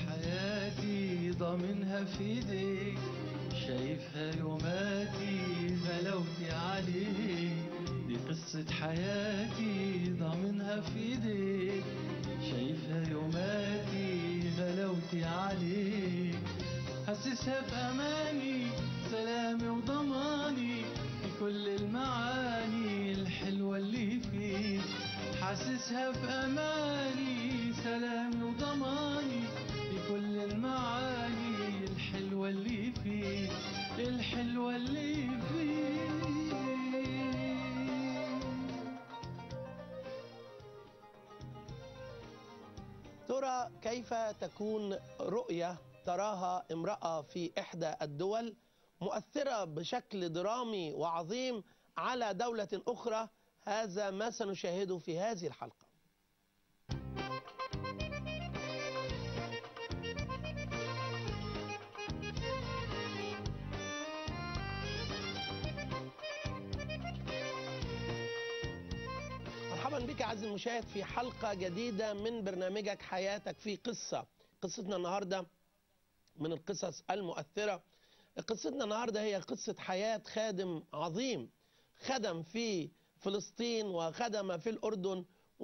حياتي ضامنها في ايديك شايفها يوماتي غلاوتي عليك دي قصة حياتي ضامنها في ايديك شايفها يوماتي غلاوتي عليك حسسها بأماني سلامي وضماني في كل المعاني الحلوة اللي فيك حاسسها بأماني سلامي وضماني في كل المعاني الحلوة اللي فيك الحلوة اللي فيك ترى كيف تكون رؤية تراها امرأة في إحدى الدول مؤثرة بشكل درامي وعظيم على دولة أخرى هذا ما سنشاهده في هذه الحلقة مرحبا بك عزيزي المشاهد في حلقة جديدة من برنامجك حياتك في قصة قصتنا النهاردة من القصص المؤثرة قصتنا النهاردة هي قصة حياة خادم عظيم خدم في فلسطين وخدم في الأردن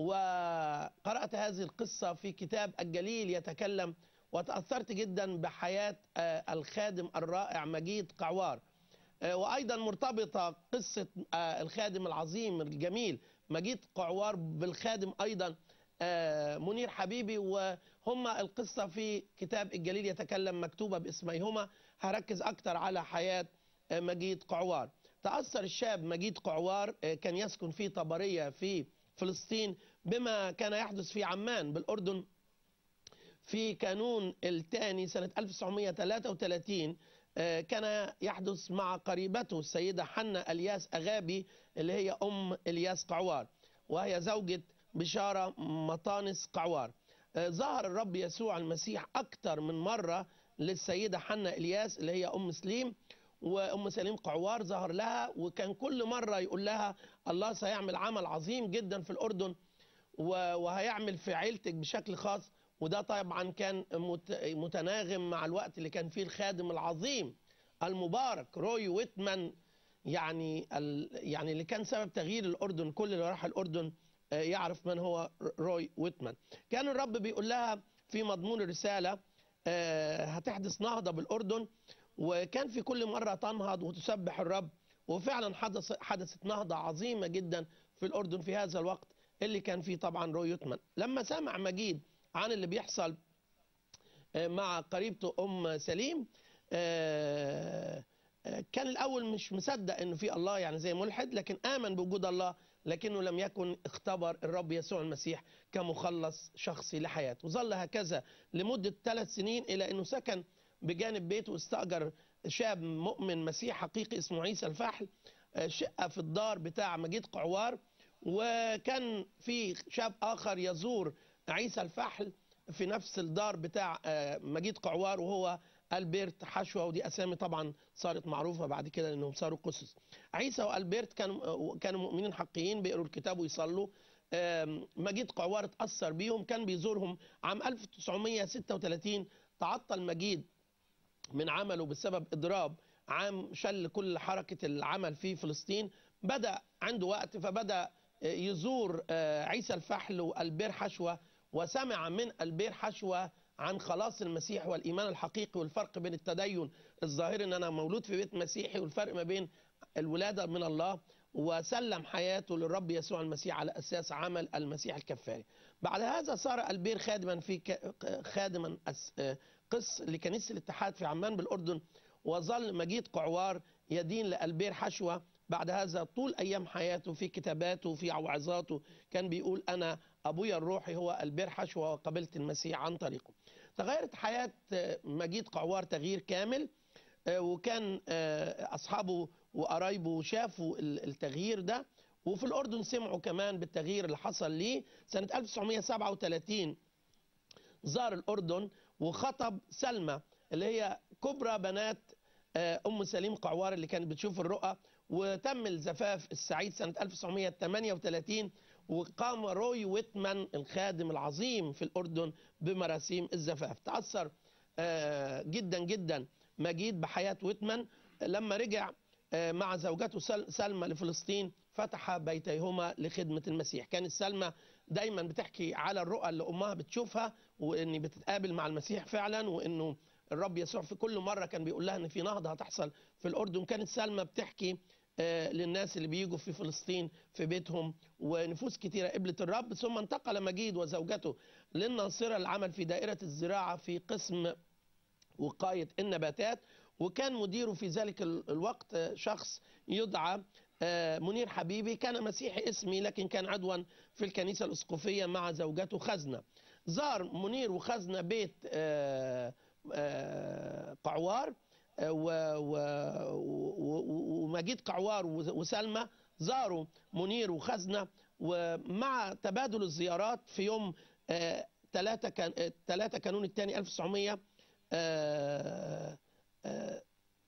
وقرأت هذه القصة في كتاب الجليل يتكلم وتأثرت جدا بحياة آه، الخادم الرائع مجيد قعوار آه، وأيضا مرتبطة قصة آه، الخادم العظيم الجميل مجيد قعوار بالخادم أيضا آه، منير حبيبي وهما القصة في كتاب الجليل يتكلم مكتوبة باسميهما هركز أكتر على حياة آه، مجيد قعوار تأثر الشاب مجيد قعوار آه، كان يسكن في طبرية في فلسطين بما كان يحدث في عمان بالأردن في كانون الثاني سنة 1933 آه، كان يحدث مع قريبته السيدة حنا الياس أغابي اللي هي أم الياس قعوار وهي زوجة بشارة مطانس قعوار آه، ظهر الرب يسوع المسيح أكثر من مرة للسيدة حنا الياس اللي هي أم سليم وأم سليم قعوار ظهر لها وكان كل مرة يقول لها الله سيعمل عمل عظيم جدا في الأردن و- وهيعمل في عيلتك بشكل خاص وده طبعا كان مت- متناغم مع الوقت اللي كان فيه الخادم العظيم المبارك روي ويتمان يعني ال يعني اللي كان سبب تغيير الاردن كل اللي راح الاردن آه، يعرف من هو روي ويتمان كان الرب بيقول لها في مضمون الرساله آه، هتحدث نهضه بالاردن وكان في كل مره تنهض وتسبح الرب وفعلا حدث حدثت نهضه عظيمه جدا في الاردن في هذا الوقت اللي كان فيه طبعا روي ويتمان لما سمع مجيد عن اللي بيحصل آه، مع قريبته ام سليم آه، آه، كان الاول مش مصدق انه في الله يعني زي ملحد لكن امن بوجود الله لكنه لم يكن اختبر الرب يسوع المسيح كمخلص شخصي لحياته وظل هكذا لمده ثلاث سنين الى انه سكن بجانب بيته واستاجر شاب مؤمن مسيح حقيقي اسمه عيسى الفحل آه، شقه في الدار بتاع مجيد قعوار وكان في شاب اخر يزور عيسى الفحل في نفس الدار بتاع آه، مجيد قعوار وهو البرت حشوه ودي اسامي طبعا صارت معروفه بعد كده لانهم صاروا قصص عيسى والبرت كانوا كانوا مؤمنين حقيقيين بيقروا الكتاب ويصلوا آم، مجيد قعوار اتاثر بيهم كان بيزورهم عام 1936 تعطل مجيد من عمله بسبب اضراب عام شل كل حركه العمل في فلسطين بدا عنده وقت فبدا يزور آه، عيسى الفحل والبير حشوه وسمع من البير حشوه عن خلاص المسيح والايمان الحقيقي والفرق بين التدين الظاهري ان انا مولود في بيت مسيحي والفرق ما بين الولاده من الله وسلم حياته للرب يسوع المسيح على اساس عمل المسيح الكفاري. بعد هذا صار البير خادما في ك- خادما أس- آه، قس لكنيسه الاتحاد في عمان بالاردن وظل مجيد قعوار يدين لالبير حشوه بعد هذا طول ايام حياته في كتاباته في وعظاته كان بيقول انا ابويا الروحي هو البير حشوه وقبلت المسيح عن طريقه. تغيرت حياه آه، مجيد قعوار تغيير كامل آه، وكان آه، اصحابه وقرايبه شافوا ال- التغيير ده وفي الاردن سمعوا كمان بالتغيير اللي حصل ليه سنه 1937 زار الاردن وخطب سلمى اللي هي كبرى بنات آه، ام سليم قعوار اللي كانت بتشوف الرؤى وتم الزفاف السعيد سنه 1938 وقام روي ويتمان الخادم العظيم في الأردن بمراسيم الزفاف تأثر آه، جدا جدا مجيد بحياة ويتمان لما رجع آه، مع زوجته سل- سلمى لفلسطين فتح بيتيهما لخدمة المسيح كانت سلمى دايما بتحكي على الرؤى اللي أمها بتشوفها وإن بتتقابل مع المسيح فعلا وإنه الرب يسوع في كل مرة كان بيقول لها إن في نهضة هتحصل في الأردن كانت سلمى بتحكي آه، للناس اللي بيجوا في فلسطين في بيتهم ونفوس كتيرة قبلت الرب ثم انتقل مجيد وزوجته للناصرة العمل في دائرة الزراعة في قسم وقاية النباتات وكان مديره في ذلك ال- الوقت آه، شخص يدعى آه، منير حبيبي كان مسيحي اسمي لكن كان عضوا في الكنيسة الأسقفية مع زوجته خزنة زار منير وخزنة بيت آه، آه، قعوار آه، و- و- و- ومجيد قعوار و- وسلمى زاروا منير وخزنة ومع تبادل الزيارات في يوم 3 كان 3 كانون الثاني 1900 آه، آه،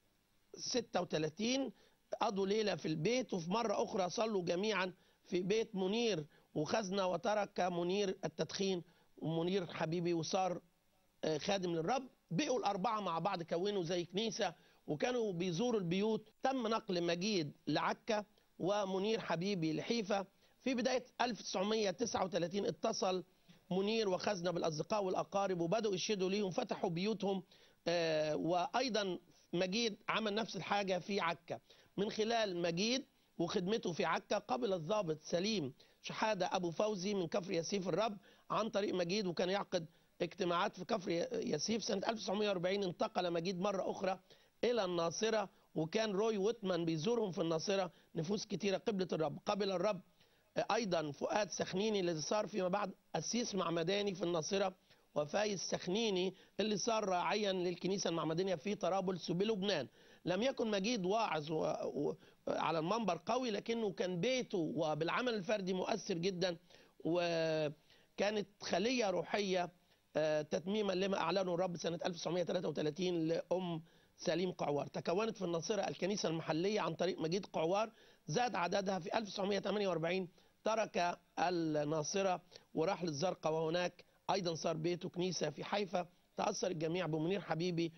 36 قضوا ليلة في البيت وفي مرة أخرى صلوا جميعا في بيت منير وخزنة وترك منير التدخين ومنير حبيبي وصار آه، خادم للرب بقوا الأربعة مع بعض كونوا زي كنيسة وكانوا بيزوروا البيوت تم نقل مجيد لعكا ومنير حبيبي لحيفا في بداية 1939 اتصل منير وخزنة بالأصدقاء والأقارب وبدأوا يشهدوا ليهم فتحوا بيوتهم آه، وأيضا مجيد عمل نفس الحاجة في عكا من خلال مجيد وخدمته في عكا قبل الضابط سليم شحادة أبو فوزي من كفر يسيف الرب عن طريق مجيد وكان يعقد اجتماعات في كفر يسيف سنة 1940 انتقل مجيد مرة أخرى إلى الناصرة وكان روي ويتمان بيزورهم في الناصرة نفوس كتيرة قبلة الرب قبل الرب ايضا فؤاد سخنيني اللي صار فيما بعد قسيس معمداني في الناصره وفايز سخنيني اللي صار راعيا للكنيسه المعمدانيه في طرابلس وبلبنان لم يكن مجيد واعظ و... و... على المنبر قوي لكنه كان بيته وبالعمل الفردي مؤثر جدا وكانت خليه روحيه آه، تتميما لما اعلنه الرب سنه 1933 لام سليم قعوار تكونت في الناصره الكنيسه المحليه عن طريق مجيد قعوار زاد عددها في 1948 ترك الناصرة وراح للزرقاء وهناك أيضا صار بيته كنيسة في حيفا تأثر الجميع بمنير حبيبي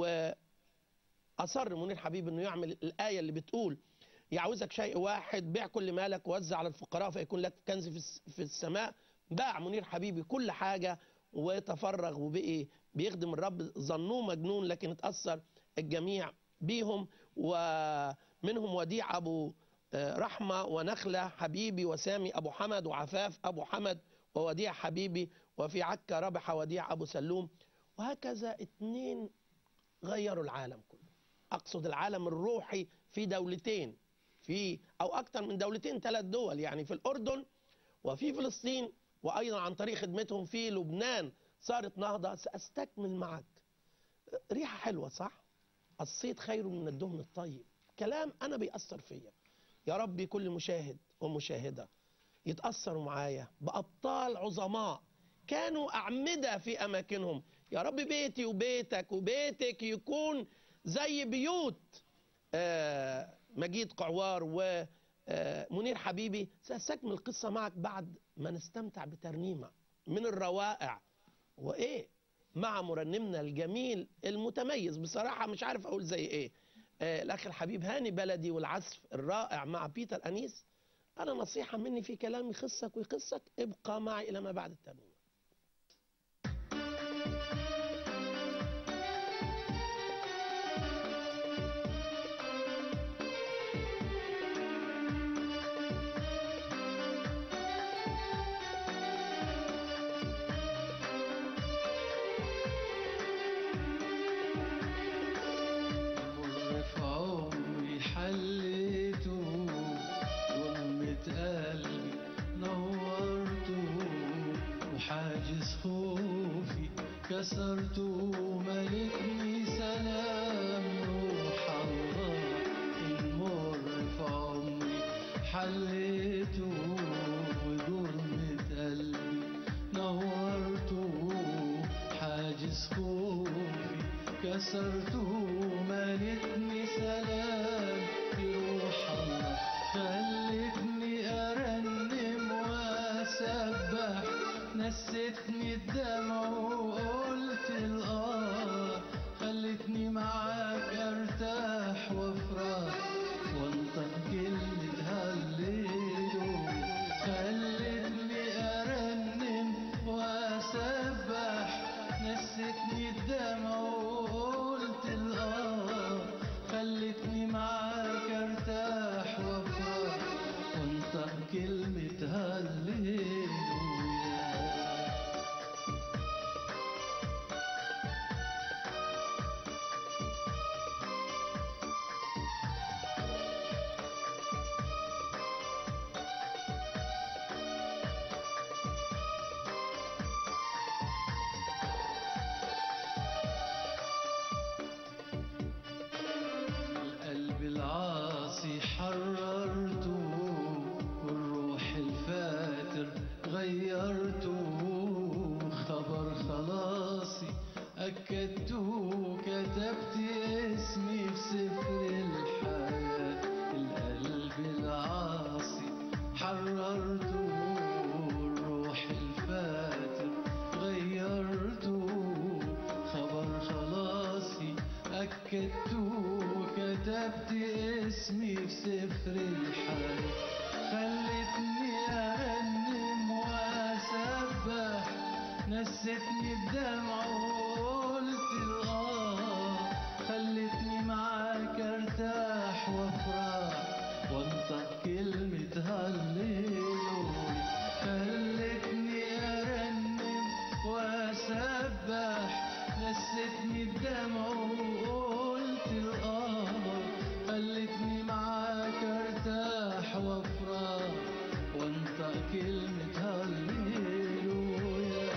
وأصر منير حبيبي أنه يعمل الآية اللي بتقول يعوزك شيء واحد بيع كل مالك ووزع على الفقراء فيكون لك كنز في الس- في السماء باع منير حبيبي كل حاجة وتفرغ وبقي بيخدم الرب ظنوه مجنون لكن اتأثر الجميع بيهم ومنهم وديع أبو آه، رحمة ونخلة حبيبي وسامي أبو حمد وعفاف أبو حمد ووديع حبيبي وفي عكا ربح وديع أبو سلوم وهكذا اتنين غيروا العالم كله أقصد العالم الروحي في دولتين في أو أكثر من دولتين ثلاث دول يعني في الأردن وفي فلسطين وأيضا عن طريق خدمتهم في لبنان صارت نهضة سأستكمل معك ريحة حلوة صح؟ الصيد خير من الدهن الطيب كلام أنا بيأثر فيا يا ربي كل مشاهد ومشاهدة يتأثروا معايا بأبطال عظماء كانوا أعمدة في أماكنهم يا رب بيتي وبيتك وبيتك يكون زي بيوت آه، مجيد قعوار ومنير حبيبي سأستكمل القصة معك بعد ما نستمتع بترنيمة من الروائع وإيه مع مرنمنا الجميل المتميز بصراحة مش عارف أقول زي إيه آه، الأخ الحبيب هاني بلدي والعزف الرائع مع بيتر أنيس أنا نصيحة مني في كلام يخصك ويخصك ابقى معي إلى ما بعد الترنيمة مر في عمري حليته ضمة قلبي نورته وحاجز خوفي كسرته ملكني سلام روح الله المر في عمري حليته وضمة قلبي نورته حاجز خوفي كسرته ملكني سلام روح الله خلتني ارنم نستني الدمع وقلت الآه خلتني معاك ارتاح وافرح وانطق كلمة هالليلو خلتني ارنم واسبح نستني الدمع وقلت الآه خلتني معاك ارتاح وافرح وانطق كلمة هالليلو القلب العاصي حررته والروح الفاتر غيرته خبر خلاصي أكدته كتبت اسمي في سفر الحياة القلب العاصي حررته الروح الفاتر غيرته خبر خلاصي أكدته كتبت اسمي في سفر الحياة خلتني أرنم وأسبح نستني الدمع وقلت الآه خلتني معاك ارتاح وافرح وانطق كلمة هالليلويا خلتني أرنم وأسبح نستني الدمع وقلت الآه خلتني معاك ارتاح وافرح وانطق كلمة هالليلويا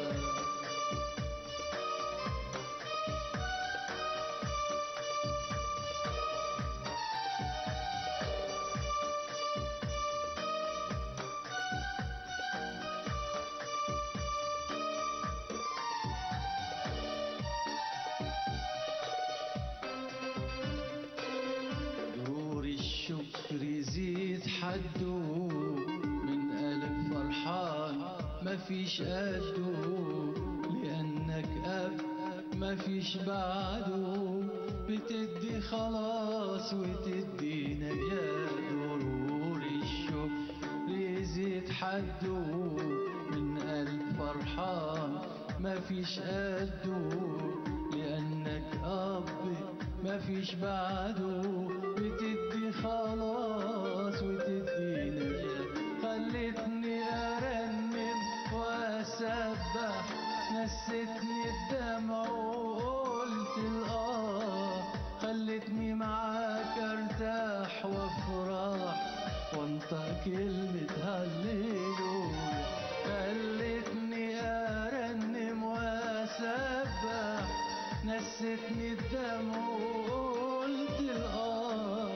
ضرور الشكر يزيد حده من قلب فرحان مفيش قده لأنك أب مفيش بعده بتدي خلاص وتدي نجاة ضرور الشكر يزيد حده من قلب فرحان مفيش قده لأنك أب مفيش بعده بتدي خلاص وتدي نجاة خلتني أرنم وأسبح نستني الدمع وقلت الآه خلتني معاك ارتاح وافرح وانطق كلمة هالليلويا خلتني أرنم وأسبح نستني الدمع وقلت الآه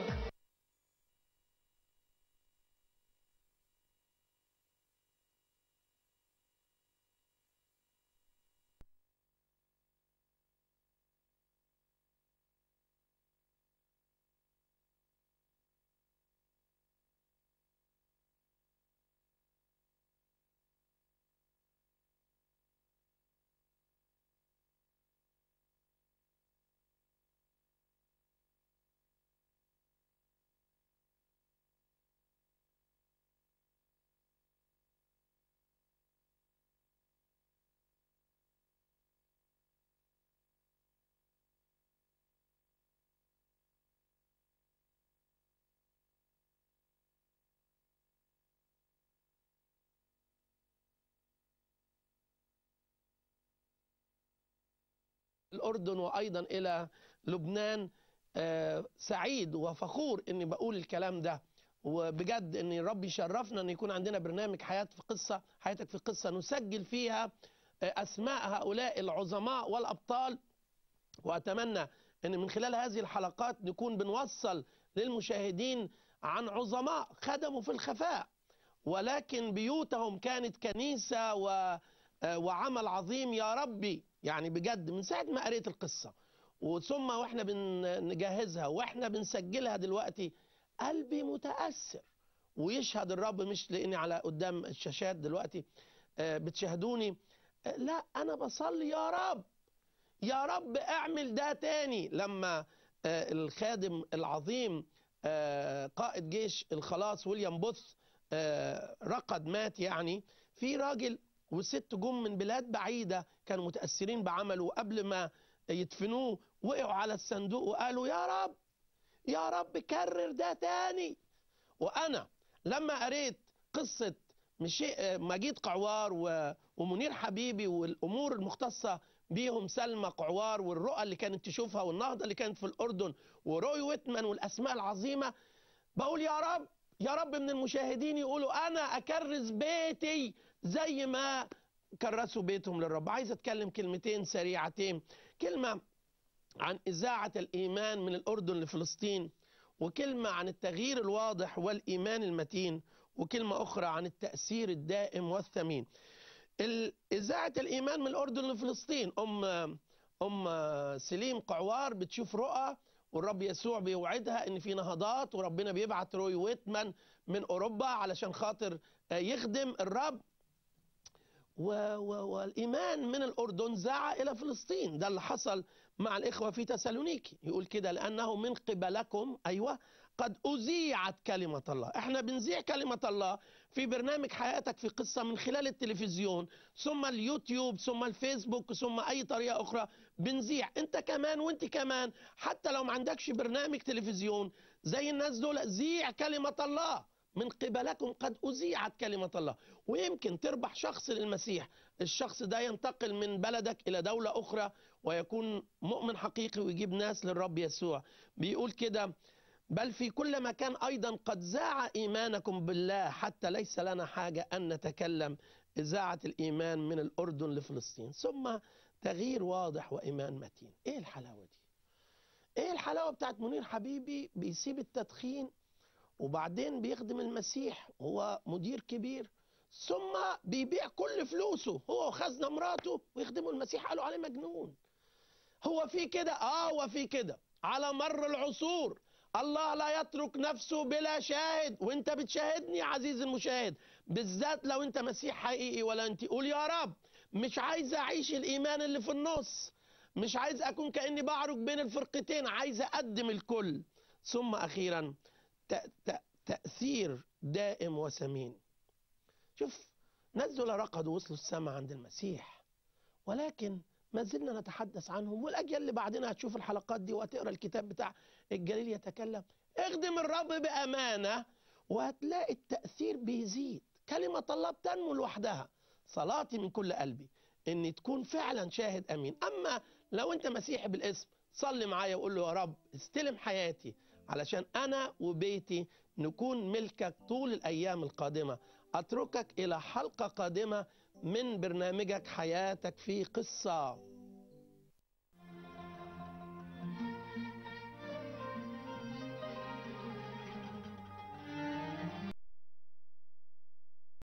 الأردن وأيضا إلى لبنان آه، سعيد وفخور إني بقول الكلام ده وبجد إن الرب يشرفنا إن يكون عندنا برنامج حياة في قصة حياتك في قصة نسجل فيها آه، أسماء هؤلاء العظماء والأبطال وأتمنى أن من خلال هذه الحلقات نكون بنوصل للمشاهدين عن عظماء خدموا في الخفاء ولكن بيوتهم كانت كنيسة و وعمل عظيم يا ربي يعني بجد من ساعة ما قريت القصة وثم واحنا بنجهزها واحنا بنسجلها دلوقتي قلبي متأثر ويشهد الرب مش لاني على قدام الشاشات دلوقتي آه، بتشاهدوني آه، لا انا بصلي يا رب يا رب اعمل ده تاني لما آه، الخادم العظيم آه، قائد جيش الخلاص ويليام بوث آه، رقد مات يعني في راجل وست جم من بلاد بعيدة كانوا متأثرين بعمله وقبل ما يدفنوه وقعوا على الصندوق وقالوا يا رب يا رب كرر ده تاني وأنا لما قريت قصة مشي مجيد قعوار و- ومنير حبيبي والأمور المختصة بيهم سلمى قعوار والرؤى اللي كانت تشوفها والنهضة اللي كانت في الأردن وروي ويتمان والأسماء العظيمة بقول يا رب يا رب من المشاهدين يقولوا أنا أكرس بيتي زي ما كرسوا بيتهم للرب عايز أتكلم كلمتين سريعتين كلمة عن إذاعة الإيمان من الأردن لفلسطين وكلمة عن التغيير الواضح والإيمان المتين وكلمة أخرى عن التأثير الدائم والثمين ال- إذاعة الإيمان من الأردن لفلسطين أم أم سليم قعوار بتشوف رؤى والرب يسوع بيوعدها ان في نهضات وربنا بيبعت روي ويتمان من اوروبا علشان خاطر آه، يخدم الرب و و والايمان من الاردن زاع الى فلسطين ده اللي حصل مع الاخوه في تسالونيكي يقول كده لانه من قبلكم ايوه قد اذيعت كلمه الله احنا بنذيع كلمه الله في برنامج حياتك في قصه من خلال التلفزيون ثم اليوتيوب ثم الفيسبوك ثم اي طريقه اخرى بنذيع انت كمان وانت كمان حتى لو ما عندكش برنامج تلفزيون زي الناس دول ذيع كلمه الله من قبلكم قد أذيعت كلمة الله ويمكن تربح شخص للمسيح الشخص ده ينتقل من بلدك إلى دولة أخرى ويكون مؤمن حقيقي ويجيب ناس للرب يسوع بيقول كده بل في كل مكان أيضا قد زاع إيمانكم بالله حتى ليس لنا حاجة أن نتكلم إذاعة الإيمان من الأردن لفلسطين ثم تغيير واضح وإيمان متين إيه الحلاوة دي إيه الحلاوة بتاعت منير حبيبي بيسيب التدخين وبعدين بيخدم المسيح هو مدير كبير ثم بيبيع كل فلوسه هو وخزنة مراته ويخدموا المسيح قالوا عليه مجنون هو في كده اه هو في كده على مر العصور الله لا يترك نفسه بلا شاهد وانت بتشاهدني يا عزيزي المشاهد بالذات لو انت مسيح حقيقي ولا انت قول يا رب مش عايز اعيش الايمان اللي في النص مش عايز اكون كاني بعرج بين الفرقتين عايز اقدم الكل ثم اخيرا ت- ت- تأثير دائم وثمين شوف ناس دول رقدوا وصلوا السماء عند المسيح ولكن ما زلنا نتحدث عنهم والأجيال اللي بعدنا هتشوف الحلقات دي وهتقرا الكتاب بتاع الجليل يتكلم اخدم الرب بأمانة وهتلاقي التأثير بيزيد كلمة الله بتنمو لوحدها صلاتي من كل قلبي ان تكون فعلا شاهد امين اما لو انت مسيحي بالاسم صلي معايا وقول له يا رب استلم حياتي علشان انا وبيتي نكون ملكك طول الايام القادمه اتركك الى حلقه قادمه من برنامجك حياتك في قصه